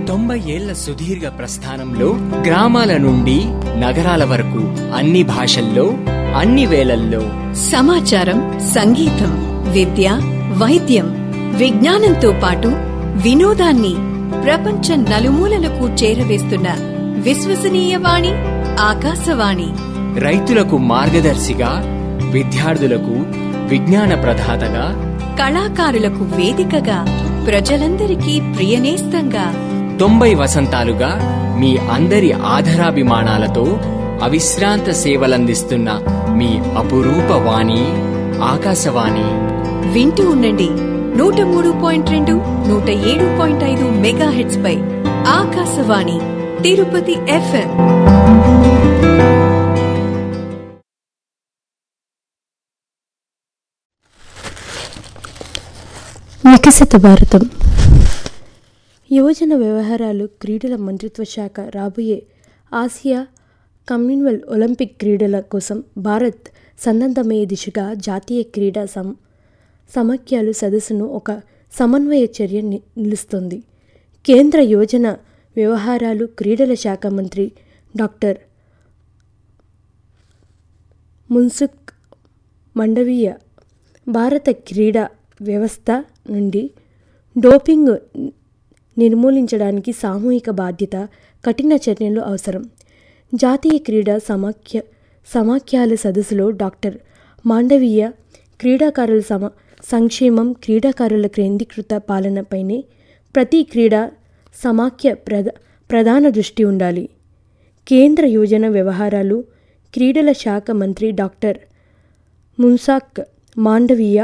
తొంభై ఏళ్ల సుదీర్ఘ ప్రస్థానంలో గ్రామాల నుండి నగరాల వరకు అన్ని భాషల్లో అన్ని వేళల్లో సమాచారం సంగీతం విద్య వైద్యం విజ్ఞానంతో పాటు వినోదాన్ని ప్రపంచ నలుమూలలకు చేరవేస్తున్న విశ్వసనీయ వాణి ఆకాశవాణి రైతులకు మార్గదర్శిగా విద్యార్థులకు విజ్ఞాన ప్రదాతగా కళాకారులకు వేదికగా ప్రజలందరికీ ప్రియనేస్తంగా తొంభై వసంతాలుగా మీ అందరి ఆధరాభిమానాలతో అవిశ్రాంత సేవలందిస్తున్న మీ అపురూప వాణి ఆకాశవాణి వింటూ ఉండండి నూట మూడు పాయింట్ రెండు నూట ఏడు పాయింట్ ఐదు మెగా హెడ్స్ పై ఆకాశవాణి తిరుపతి ఎఫ్ఎం వికసిత భారతం యువజన వ్యవహారాలు క్రీడల మంత్రిత్వ శాఖ రాబోయే ఆసియా కమ్యూన్వెల్ ఒలింపిక్ క్రీడల కోసం భారత్ సన్నద్ధమయ్యే దిశగా జాతీయ క్రీడా సం సమాఖ్యలు సదస్సును ఒక సమన్వయ చర్య ని- నిలుస్తుంది కేంద్ర యువజన వ్యవహారాలు క్రీడల శాఖ మంత్రి డాక్టర్ మున్సుక్ మండవీయ భారత క్రీడా వ్యవస్థ నుండి డోపింగ్ నిర్మూలించడానికి సామూహిక బాధ్యత కఠిన చర్యలు అవసరం జాతీయ క్రీడా సమాఖ్య సమాఖ్యల సదస్సులో డాక్టర్ మాండవీయ క్రీడాకారుల సమ సంక్షేమం క్రీడాకారుల కేంద్రీకృత పాలనపైనే ప్రతి క్రీడా సమాఖ్య ప్రధ ప్రధాన దృష్టి ఉండాలి కేంద్ర యువజన వ్యవహారాలు క్రీడల శాఖ మంత్రి డాక్టర్ మున్సాక్ మాండవీయ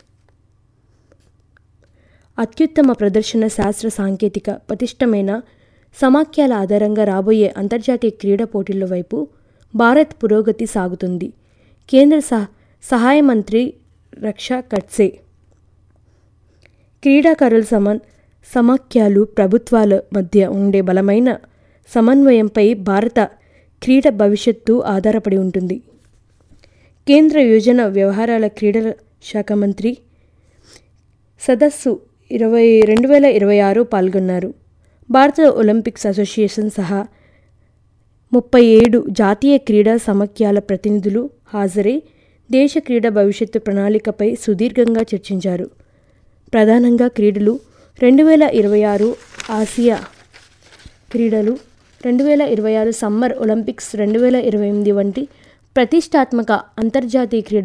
అత్యుత్తమ ప్రదర్శన శాస్త్ర సాంకేతిక పటిష్టమైన సమాఖ్యల ఆధారంగా రాబోయే అంతర్జాతీయ క్రీడా పోటీల వైపు భారత్ పురోగతి సాగుతుంది కేంద్ర సహ సహాయ మంత్రి రక్షా కట్సే క్రీడాకారుల సమ సమాఖ్యలు ప్రభుత్వాల మధ్య ఉండే బలమైన సమన్వయంపై భారత క్రీడ భవిష్యత్తు ఆధారపడి ఉంటుంది కేంద్ర యోజన వ్యవహారాల క్రీడల శాఖ మంత్రి సదస్సు ఇరవై రెండు వేల ఇరవై ఆరు పాల్గొన్నారు భారత ఒలింపిక్స్ అసోసియేషన్ సహా ముప్పై ఏడు జాతీయ క్రీడా సమాఖ్యల ప్రతినిధులు హాజరై దేశ క్రీడా భవిష్యత్తు ప్రణాళికపై సుదీర్ఘంగా చర్చించారు ప్రధానంగా క్రీడలు రెండు వేల ఇరవై ఆరు ఆసియా క్రీడలు రెండు వేల ఇరవై ఆరు సమ్మర్ ఒలింపిక్స్ రెండు వేల ఇరవై ఎనిమిది వంటి ప్రతిష్టాత్మక అంతర్జాతీయ క్రీడలు